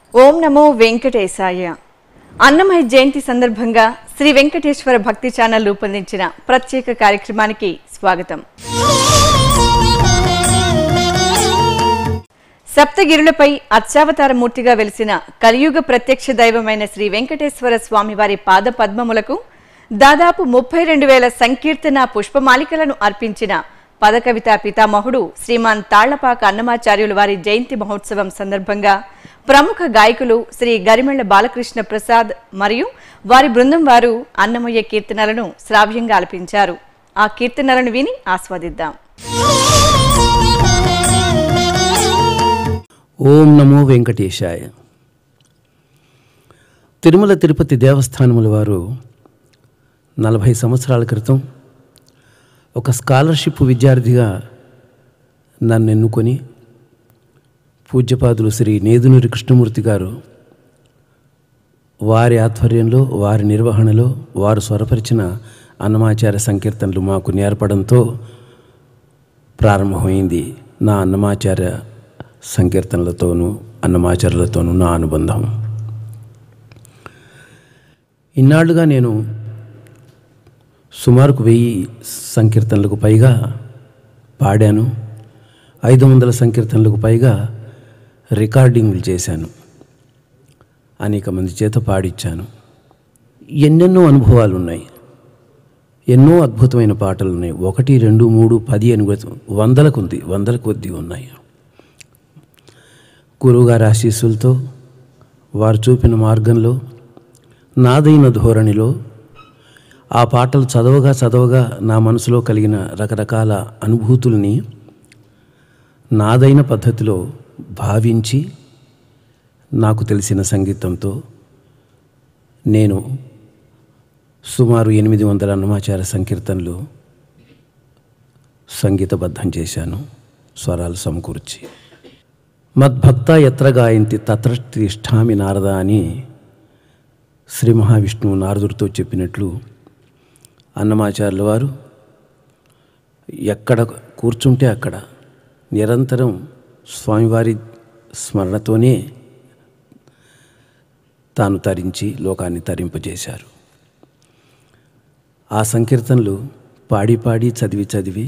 ఓం నమో వెంకటేశాయ అన్నమయ్య జయంతి సందర్భంగా శ్రీ వెంకటేశ్వర భక్తి ఛానల్ రూపొందించిన ప్రత్యేక కార్యక్రమానికి స్వాగతం సప్తగిరులపై అర్చావతార మూర్తిగా వెలిసిన కలియుగ ప్రత్యక్ష దైవమైన శ్రీ వెంకటేశ్వర స్వామివారి పాద పద్మములకు దాదాపు ముప్పై రెండు వేల సంకీర్తన పుష్పమాలికలను అర్పించిన పదకవితా పితామహుడు శ్రీమాన్ తాళ్లపాక అన్నమాచార్యుల వారి జయంతి మహోత్సవం సందర్భంగా ప్రముఖ గాయకులు శ్రీ గరిమెళ్ల బాలకృష్ణ ప్రసాద్ మరియు వారి బృందం వారు అన్నమయ్య కీర్తనలను శ్రావ్యంగా ఆలపించారు ఆ కీర్తనలను విని ఆస్వాదిద్దాం ఓం నమో వెంకటేశాయ తిరుమల తిరుపతి దేవస్థానముల వారు నలభై సంవత్సరాల క్రితం ఒక స్కాలర్షిప్ విద్యార్థిగా నన్ను ఎన్నుకొని పూజ్యపాదులు శ్రీ నేదునూరి కృష్ణమూర్తి గారు వారి ఆధ్వర్యంలో వారి నిర్వహణలో వారు స్వరపరిచిన అన్నమాచార్య సంకీర్తనలు మాకు నేర్పడంతో ప్రారంభమైంది నా అన్నమాచార్య సంకీర్తనలతోనూ అన్నమాచార్యులతోనూ నా అనుబంధం ఇన్నాళ్ళుగా నేను సుమారుకు వెయ్యి సంకీర్తనలకు పైగా పాడాను ఐదు వందల సంకీర్తనలకు పైగా రికార్డింగ్లు చేశాను అనేక మంది చేత పాడిచ్చాను ఎన్నెన్నో అనుభవాలు ఉన్నాయి ఎన్నో అద్భుతమైన పాటలు ఉన్నాయి ఒకటి రెండు మూడు పది అని కూడా వందల కొద్ది వందల కొద్ది ఉన్నాయి గురువుగారి ఆశీస్సులతో వారు చూపిన మార్గంలో నాదైన ధోరణిలో ఆ పాటలు చదవగా చదవగా నా మనసులో కలిగిన రకరకాల అనుభూతుల్ని నాదైన పద్ధతిలో భావించి నాకు తెలిసిన సంగీతంతో నేను సుమారు ఎనిమిది వందల అన్నమాచార సంకీర్తనలు సంగీతబద్ధం చేశాను స్వరాలు సమకూర్చి మద్భక్త ఎత్ర గాయంతి తత్ర తిష్టామి నారద అని శ్రీ మహావిష్ణువు నారదుడితో చెప్పినట్లు అన్నమాచార్యుల వారు ఎక్కడ కూర్చుంటే అక్కడ నిరంతరం స్వామివారి స్మరణతోనే తాను తరించి లోకాన్ని తరింపజేశారు ఆ సంకీర్తనలు పాడి పాడి చదివి చదివి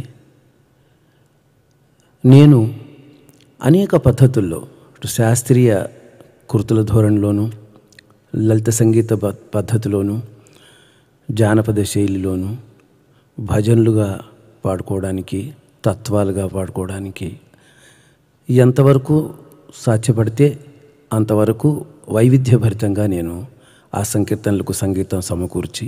నేను అనేక పద్ధతుల్లో ఇటు శాస్త్రీయ కృతుల ధోరణిలోను లలిత సంగీత ప- పద్ధతిలోను జానపద శైలిలోను భజనలుగా పాడుకోవడానికి తత్వాలుగా పాడుకోవడానికి ఎంతవరకు సాధ్యపడితే అంతవరకు వైవిధ్యభరితంగా నేను ఆ సంకీర్తనలకు సంగీతం సమకూర్చి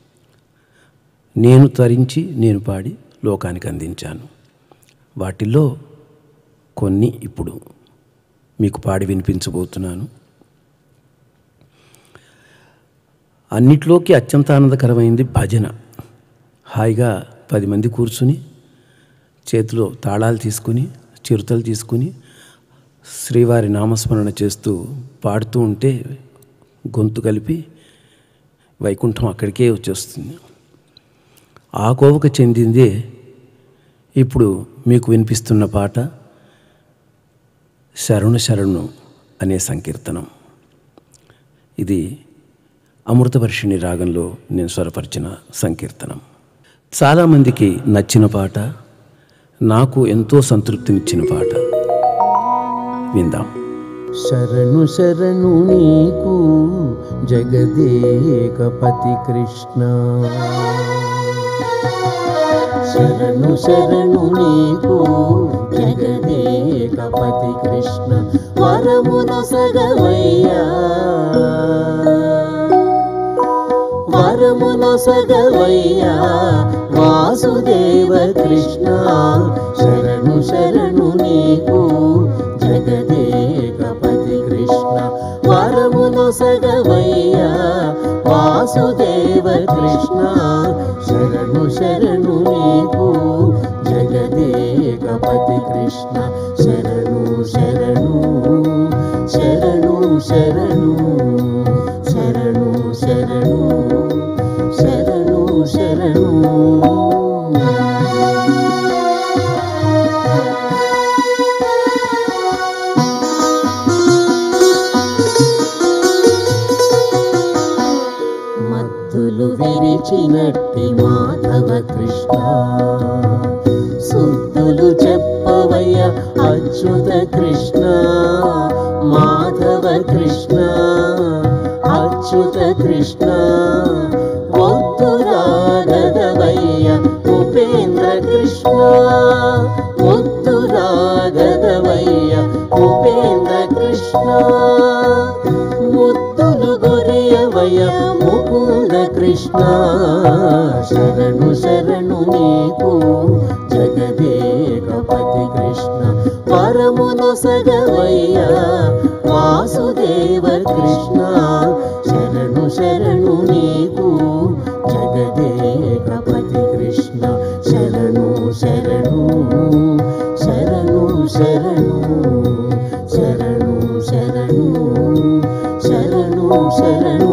నేను తరించి నేను పాడి లోకానికి అందించాను వాటిల్లో కొన్ని ఇప్పుడు మీకు పాడి వినిపించబోతున్నాను అన్నిట్లోకి అత్యంత ఆనందకరమైంది భజన హాయిగా పది మంది కూర్చుని చేతిలో తాళాలు తీసుకుని చిరుతలు తీసుకుని శ్రీవారి నామస్మరణ చేస్తూ పాడుతూ ఉంటే గొంతు కలిపి వైకుంఠం అక్కడికే వచ్చేస్తుంది ఆ కోవకు చెందిందే ఇప్పుడు మీకు వినిపిస్తున్న పాట శరణు శరణు అనే సంకీర్తనం ఇది అమృతవర్షిణి రాగంలో నేను స్వరపరిచిన సంకీర్తనం చాలామందికి నచ్చిన పాట నాకు ఎంతో సంతృప్తినిచ్చిన పాట విందాం శరణు శరణు నీకు జగదేకపతి కృష్ణ శరణు శరణు నీకు జగదేకపతి కృష్ణ వరమును సగవయ్యా వరమును సగవయ్యా వాసుదేవ కృష్ణ శరణు శరణు నీకు జగదేకపతి కృష్ణ వరమును సగవయ్యా వాసుదేవ కృష్ణ శరణు శరణు నీకు జగదేకపతి కృష్ణ శరణు శరణు శరణు శరణు శరణు శరణు శరణు శరణు గెలిచినట్టి మాధవ కృష్ణ సుద్దులు చెప్పవయ్య అచ్యుత కృష్ణ మాధవ కృష్ణ అచ్యుత కృష్ణ ఒత్తు రాగదవయ్య ఉపేంద్ర కృష్ణ ఒత్తు రాగదవయ్య ఉపేంద్ర కృష్ణ ముత్తులు గొరియవయ ముకుంద కృష్ణ శరణు శరణు నీకు జగదేకపతి కృష్ణ పరమును సగవయ్య వాసుదేవ కృష్ణ శరణు శరణు నీకు జగదేకపతి కృష్ణ శరణు శరణు శరణు శరణు శరణు శరణు శరణు శరణు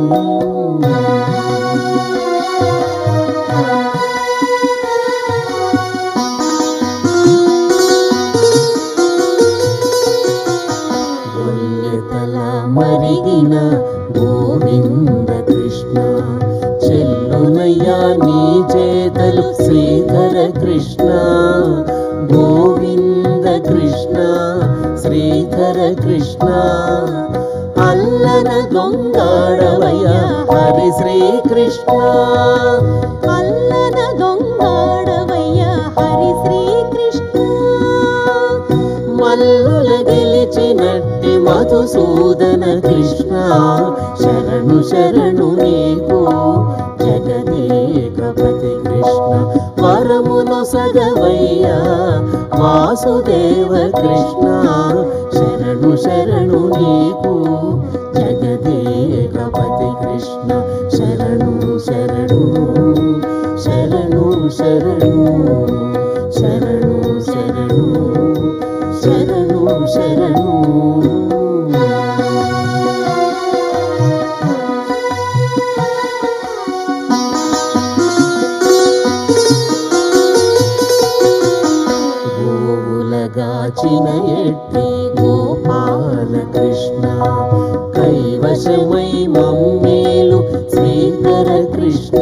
ఒల్లెతల మరిగిన గోవింద కృష్ణ చెల్లునయ్యా నీ చేతలు శ్రీధర కృష్ణ గోవింద కృష్ణ శ్రీధర కృష్ణ అల్లన దొంగాడవయ్య హరి శ్రీకృష్ణ అల్లన దొంగాడవయ్య హరి శ్రీకృష్ణ మల్లుల గెలిచినట్టి మధుసూదన కృష్ణ శరణు శరణు నీకు జగదేకపతి కృష్ణ వరమును సగవయ్య వాసుదేవ కృష్ణ శరణు శరణు నీకు జగదేకపతి కృష్ణ శరణు శరణు శరణు శరణు శరణు శరణు శరణు శరణు గోవులగాచిన ఎట్టి గోపాల కృష్ణ కైవశమై మమ్మేలు శ్రీకర కృష్ణ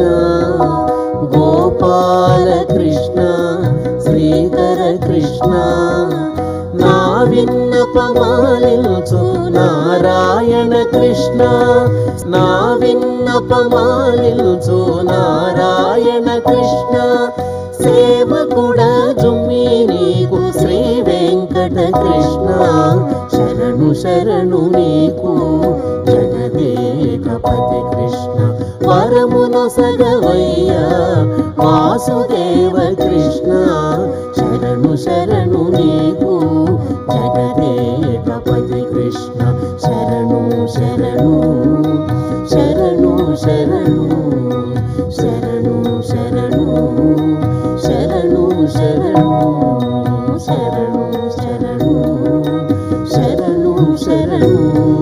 గోపాల కృష్ణ శ్రీకర కృష్ణ నా విన్నపమాలించు నారాయణ కృష్ణ నా విన్నపమాలించు నారాయణ కృష్ణ సేవకుడా జుమ్మి నీకు శ్రీ వెంకట కృష్ణ శరణు శరణు నీకు జగదేకపతి కృష్ణ వరమును సగవయ్య వాసుదేవ కృష్ణ శరణు శరణు నీకు జగదేకపతి కృష్ణ శరణు శరణు శరణు శరణు శరణు శరణు శరణు శరణు శరణు శరణు శరణు శరణు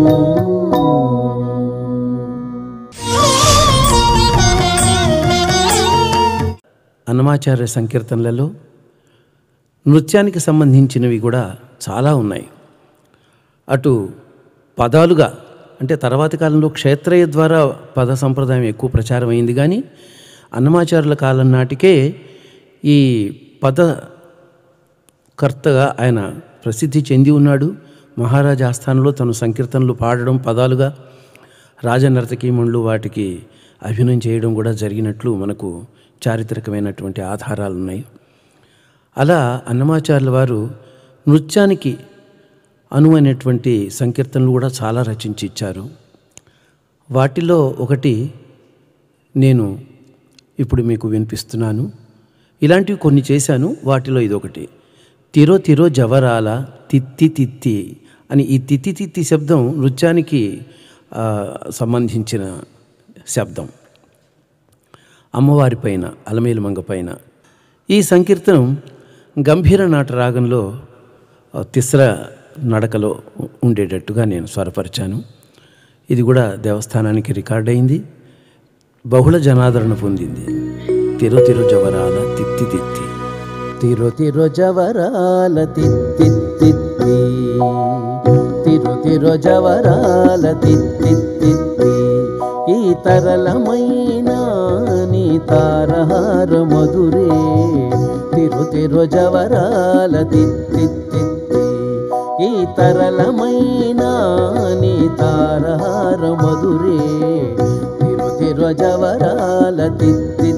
అన్నమాచార్య సంకీర్తనలలో నృత్యానికి సంబంధించినవి కూడా చాలా ఉన్నాయి అటు పదాలుగా అంటే తర్వాతి కాలంలో క్షేత్రయ ద్వారా పద సంప్రదాయం ఎక్కువ ప్రచారం అయింది కానీ అన్నమాచార్యుల కాలం నాటికే ఈ పద కర్తగా ఆయన ప్రసిద్ధి చెంది ఉన్నాడు మహారాజా ఆస్థానంలో తను సంకీర్తనలు పాడడం పదాలుగా రాజనర్తకీమణులు వాటికి అభినయం చేయడం కూడా జరిగినట్లు మనకు చారిత్రకమైనటువంటి ఆధారాలు ఉన్నాయి అలా అన్నమాచార్యుల వారు నృత్యానికి అనువైనటువంటి సంకీర్తనలు కూడా చాలా రచించి ఇచ్చారు వాటిలో ఒకటి నేను ఇప్పుడు మీకు వినిపిస్తున్నాను ఇలాంటివి కొన్ని చేశాను వాటిలో ఇదొకటి తిరో తిరో జవరాల తిత్తి తిత్తి అని ఈ తిత్తి తిత్తి శబ్దం నృత్యానికి ఆ, సంబంధించిన శబ్దం అమ్మవారి పైన అలమేలు మంగ పైన ఈ సంకీర్తనం గంభీర నాట రాగంలో ఆ, తిస్ర నడకలో ఉండేటట్టుగా నేను స్వరపరిచాను ఇది కూడా దేవస్థానానికి రికార్డ్ అయింది బహుళ జనాదరణ పొందింది తిరు తిరు జవరాల తిత్తి తిత్తి తిరు తిరు జవరాల తిత్తి తిత్తి తిరు తిరు జవరాల తిత్తి తిత్తి ఈ తరళమైన తారహార మధురే తిరు తిరు జవరాల తిత్తి ఈ తరళమైన నీ తారహార మధురే తిరు తిరు జవరాల తిత్తి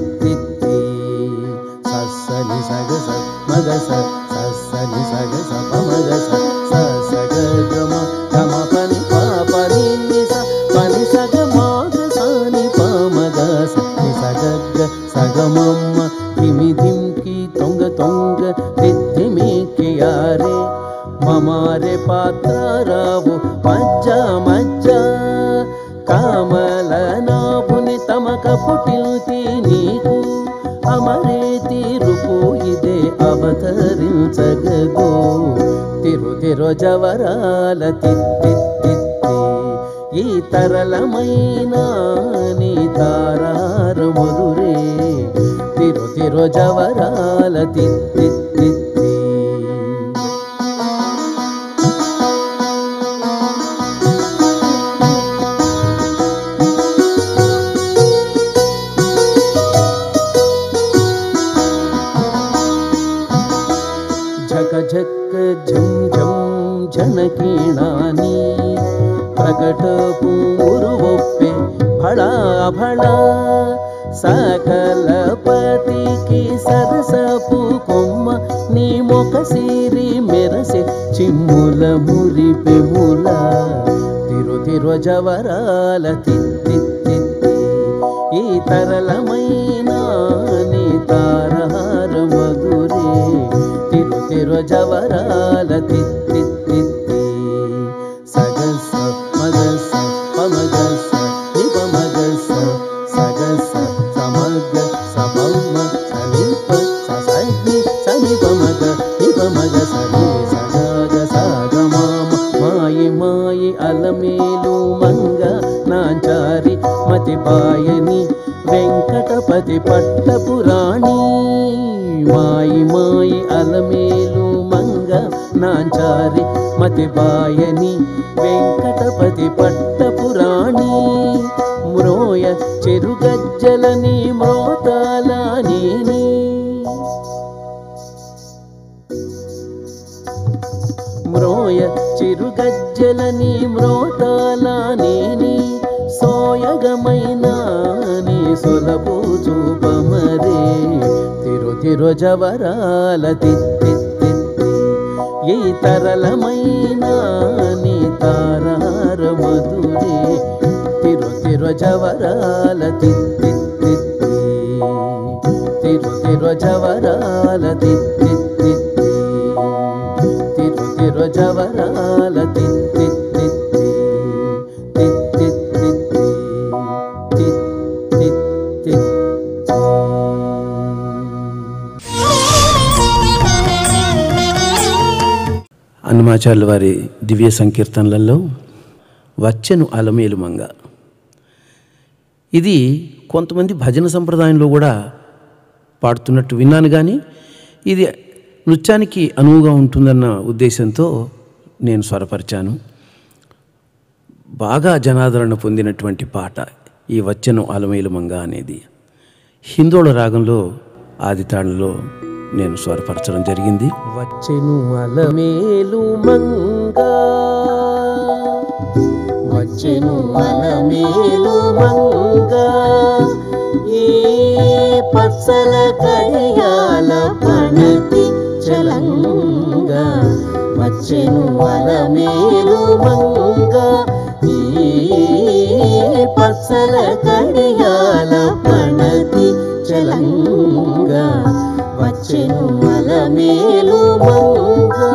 సస్సని సగ స మగ స సస్సని సగ స ప మగ స స సగ గమ గమ పని ప పని ని స పని సగ మాగ సాని ప మగ స ని సగ గ సగ మమ్మ ధిమి ధింకి తొంగ తొంగ దిద్ధిమి కియారే మమారే పాత్రారావు మజ్జ మజ్జ కామల నాభుని తమక పుటిల్తి నీకు అమరేతి రూపు ఇదే అవతరించగదో తిరు తిరు జవరాల తిత్తి ఈ తరళమైన నీ తారార మధురే తిరు తిరు జవరాల తిత్తి झक झक झम झम झनकीणानी ప్రకట పూరువొప్పే ఫళా ఫళా సకల పతికి సరసపు కొమ్మ నీ మొక సిరి మెరసే చిమ్ముల మురిపెముల తిరు తిరు జవరాల తిత్తి ఈ తరళమైన నీ తారహార మధురే తిరు తిరు జవరాల తిత్తి సగస మగస పమగస నిపమగస సగస సమగ సమమ సమీప ససని సమీపమగ నిపమగ సని సగగ సగమామ మాయి మాయి అలమేలు మంగ నాంచారి మతి బాయని వెంకటపతి పట్టపురాణి మాయి మాయి అలమేలు మంగ నాంచారి మతి బాయని వెంకటపతి పట్టపురాణి మ్రోయ చెరుగజ్జలని మ్రోతాల నేని మ్రోయ చిరుగజ్జలని మ్రోతాల నేని సోయగమైన నీ సొలపు చూపమరే తిరు తిరు జవరాల తిత్తి ఈ తరళమైన నీ తారార మధురే తిరు తిరు జవరాల తిత్తి తిరు తిరు జవరాల తిత్తి తిరు తిరు జవరాల తిత్తి తిత్తి తిత్తి హనుమాచార్యుల వారి దివ్య సంకీర్తనలలో వచ్చెను అలమేలు మంగ ఇది కొంతమంది భజన సంప్రదాయంలో కూడా పాడుతున్నట్టు విన్నాను కానీ ఇది నృత్యానికి అనువుగా ఉంటుందన్న ఉద్దేశంతో నేను స్వరపరిచాను బాగా జనాదరణ పొందినటువంటి పాట ఈ వచ్చెను అలమేలు మంగ అనేది హిందోళ రాగంలో ఆది తాళంలో నేను స్వరపరచడం జరిగింది వచ్చెను అలమేలు మంగా వచ్చెను అలమేలు మంగా ఈ పచ్చల కడియాల పణతి చలంగా వచ్చెను అలమేలు మంగా ఈ పచ్చల కడియాల పణతి చలంగా వచ్చెను అలమేలు మంగా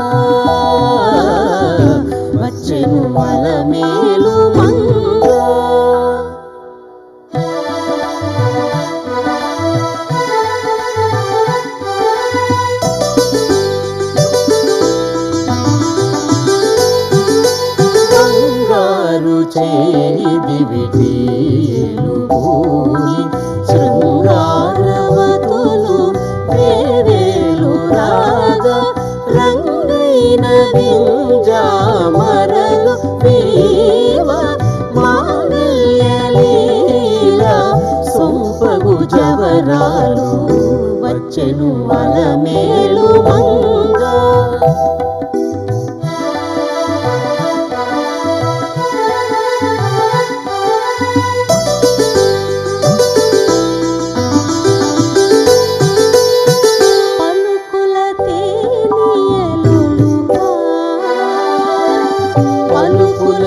వచ్చెను అలమేలు మంగా బంగారు చేది విటీలు పూలి శృంగారవతులు వేవేలు రాగా రంగైన వింజామరలు వీవ మాంగళ్యలీల సొంపగు జవరాల వచ్చెను అలమేలు మంగ పలుకుల తేనియలులుగా పలుకుల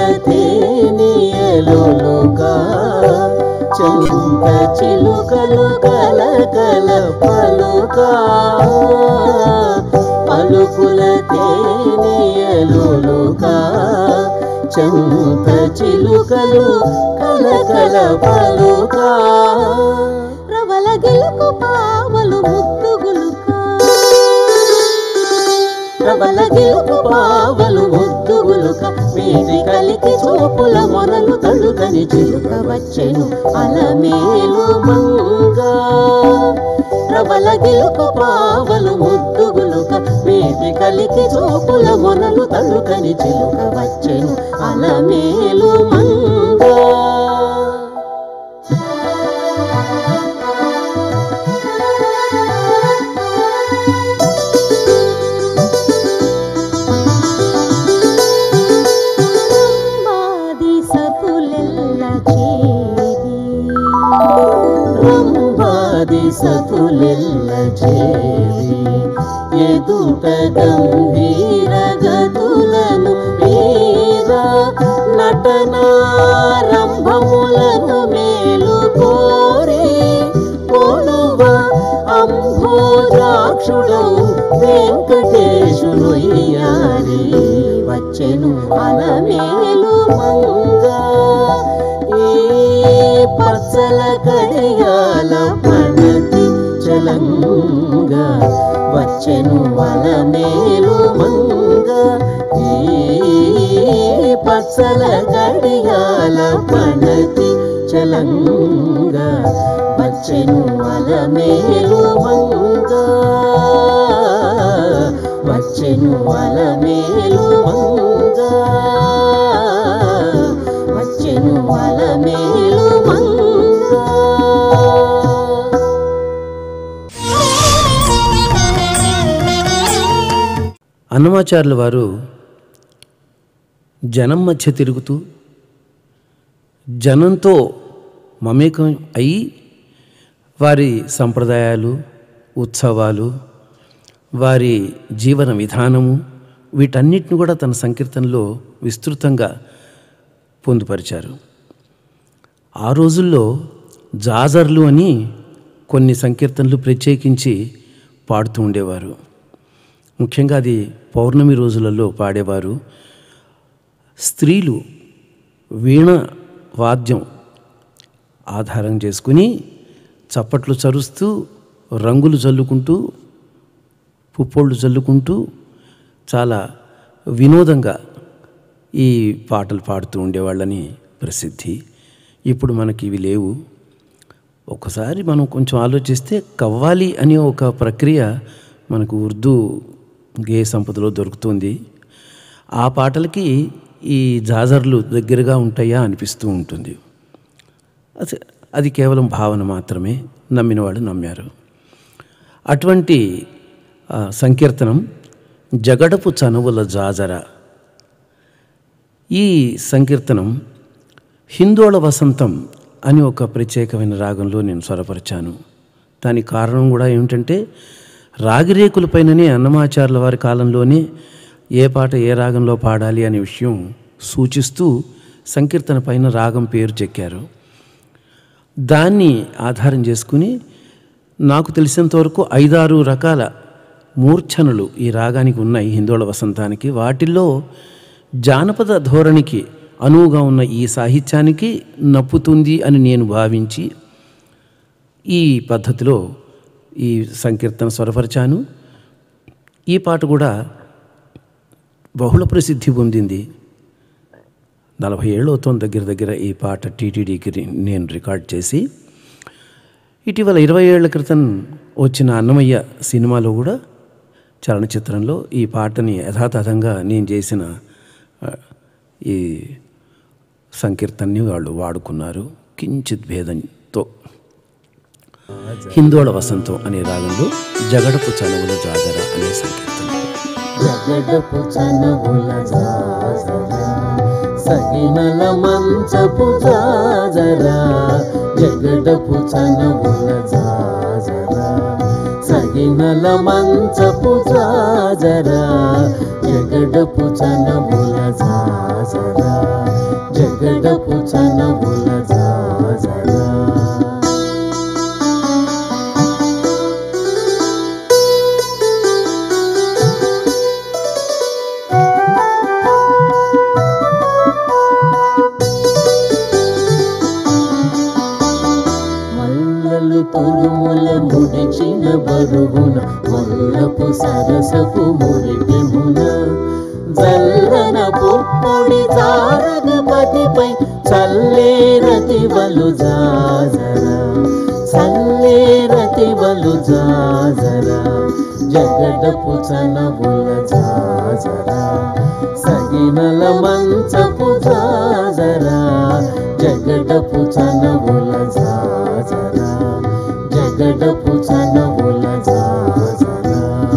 తేనియలుగా చెంత చిలుకలు కల కల పలుకా పలుకుల తేనియలుగా చెంత చిలుకలు కల కల పలుకా రవల గిలుకు పావలు ముద్దుగులుకా ప్రబల గిలుపు పావలు ముద్దుగులుక వీటి కలికి చూపుల మొనలు తడుకని చిలుక వచ్చెను అలమేలు మంగ ప్రబల గిలుపు పావలు ముద్దుగులుక వీటి కలికి చూపుల మొనలు తడుకని చిలుక వచ్చెను అలమేలు మంగ మాది సతులెల్ల చేరి రంభాది సతులెల్ల చేరి ఎదుట గంభీర గతులను వీర నటనారంభములను మేలు కోరి కొలువ అంభోజాక్షుడు వెంకటేశుడు ఇయారి వచ్చెను అలమేలు మంగ ఈ పచ్చల కడియాల పడతి చలంగ వచ్చెను అలమేలు మంగ ఈ పచ్చల గడియాల పడతి చలంగ వచ్చెను అలమేలు మంగ వచ్చెను అలమేలు మంగ వచ్చెను అలమేలు మంగ అన్నమాచార్యుల వారు జనం మధ్య తిరుగుతూ జనంతో మమేకం అయి వారి సంప్రదాయాలు ఉత్సవాలు వారి జీవన విధానము వీటన్నిటిని కూడా తన సంకీర్తనలో విస్తృతంగా పొందుపరిచారు ఆ రోజుల్లో జాజర్లు అని కొన్ని సంకీర్తనలు ప్రత్యేకించి పాడుతూ ఉండేవారు ముఖ్యంగా అది పౌర్ణమి రోజులలో పాడేవారు స్త్రీలు వీణ వాద్యం ఆధారం చేసుకుని చప్పట్లు చరుస్తూ రంగులు చల్లుకుంటూ పుప్పోళ్ళు చల్లుకుంటూ చాలా వినోదంగా ఈ పాటలు పాడుతూ ఉండేవాళ్ళని ప్రసిద్ధి ఇప్పుడు మనకి ఇవి లేవు ఒకసారి మనం కొంచెం ఆలోచిస్తే కవ్వాలి అనే ఒక ప్రక్రియ మనకు ఉర్దూ గే సంపదలో దొరుకుతుంది ఆ పాటలకి ఈ జాజర్లు దగ్గరగా ఉంటాయా అనిపిస్తూ ఉంటుంది అది అది కేవలం భావన మాత్రమే నమ్మిన వాళ్ళు నమ్మారు అటువంటి ఆ, సంకీర్తనం జగడపు చనువుల జాజర ఈ సంకీర్తనం హిందోళ వసంతం అని ఒక ప్రత్యేకమైన రాగంలో నేను స్వరపరిచాను దానికి కారణం కూడా ఏమిటంటే రాగిరేకులపైననే అన్నమాచార్యుల వారి కాలంలోనే ఏ పాట ఏ రాగంలో పాడాలి అనే విషయం సూచిస్తూ సంకీర్తన పైన రాగం పేరు చెక్కారు దాన్ని ఆధారం చేసుకుని నాకు తెలిసినంతవరకు ఐదారు రకాల మూర్ఛనలు ఈ రాగానికి ఉన్నాయి హిందోళ వసంతానికి వాటిల్లో జానపద ధోరణికి అనువుగా ఉన్న ఈ సాహిత్యానికి నప్పుతుంది అని నేను భావించి ఈ పద్ధతిలో ఈ సంకీర్తన స్వరపరిచాను ఈ పాట కూడా బహుళ ప్రసిద్ధి పొందింది నలభై ఏళ్ళు అవుతోంది దగ్గర దగ్గర ఈ పాట టీటీడీకి రి- నేను రికార్డ్ చేసి ఇటీవల ఇరవై ఏళ్ల క్రితం వచ్చిన అన్నమయ్య సినిమాలో కూడా చలనచిత్రంలో ఈ పాటని యథాతథంగా నేను చేసిన ఆ, ఈ సంకీర్తనని వాళ్ళు వాడుకున్నారు కించిత్ భేదంతో హిందోళ వసంతం అనే రాగంలో జగడపు చనువుల జాజర అనే సంకీర్తన జగడపు చనవుల జాజరా సగినల మంచపు జాజరా జగడపు చనవుల జాజరా సగినల మంచపు జాజరా జగడపు చనవుల జాజరా జగడపు చనవుల జాజరా మల్లలు తొడుముల ముడిచిన బరువున మల్లపు సరసపు మురిపెమున జల్లన పుప్పొడి జారగపతిపై చల్లేరతి వలు జాజరా చల్లేరతి వలు జాజరా జగడపు చనవుల జాజరా సగినల మంచపు జాజరా జగడపు చనవుల జాజరా జగడపు చనవుల జాజరా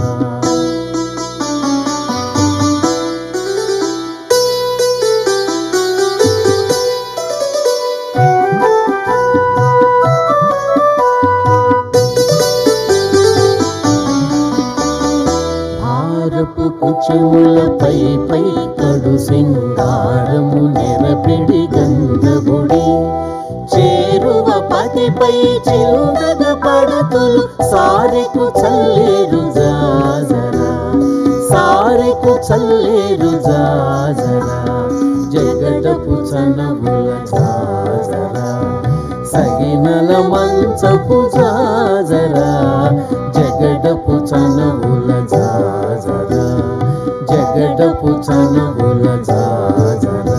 భారపు కుచముల పై పై కడు సింగారము నెరపిడి గంధబుడి చేరువ పతిపై చిల్దగ పడుతులు సారెకు చల్లేరు జాజరా సారెకు చల్లేరు జాజరా జగడపు చనవుల జాజరా సగినల మంచపు జాజరా జగడపు చనవుల జాజరా జగడపు చనవుల జాజరా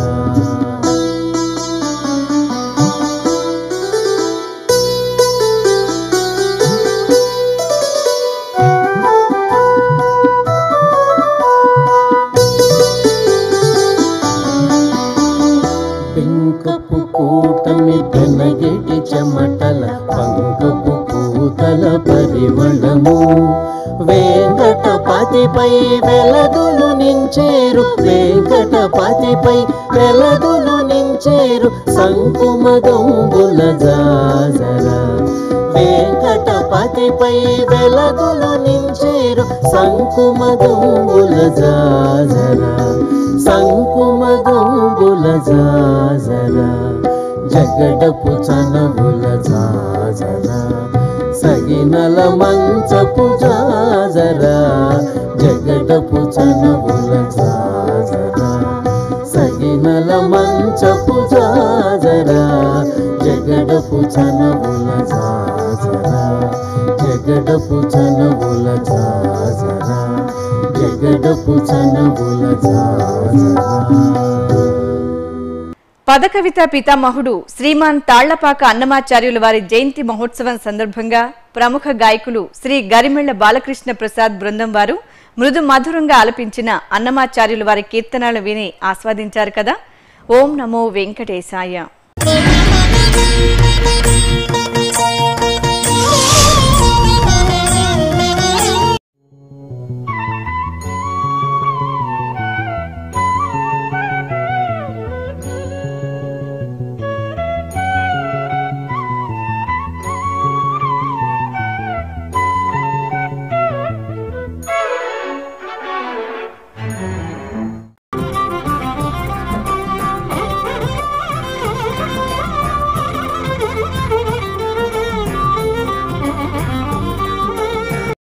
పెంకపు కూటమి పెనగిటి చెమటల పంకపు పూతల పరిమళము వెంకటపతిపై వెలదులు నించేరు వెంకటపతిపై వెలదులు నించేరు సంకుమదంబుల జాజరా వెంకటపతిపై వెలదులు నించేరు సంకుమదంబుల జాజరా సంకుమదంబుల జాజరా జగడపు చనవుల జాజరా సగినల మంచపు జాజరా జగడపు చనవుల జాజరా సగినల మంచపు జాజరా జగడపు చనవుల జాజరా జగడపు చనవుల జాజరా జగడపు చనవుల జాజరా పదకవిత పితామహుడు శ్రీమాన్ తాళ్లపాక అన్నమాచార్యుల వారి జయంతి మహోత్సవం సందర్భంగా ప్రముఖ గాయకులు శ్రీ గరిమెళ్ల బాలకృష్ణ ప్రసాద్ బృందం వారు మృదు మధురంగా ఆలపించిన అన్నమాచార్యుల వారి కీర్తనలు విని ఆస్వాదించారు కదా ఓం నమో వెంకటేశాయ Thank you.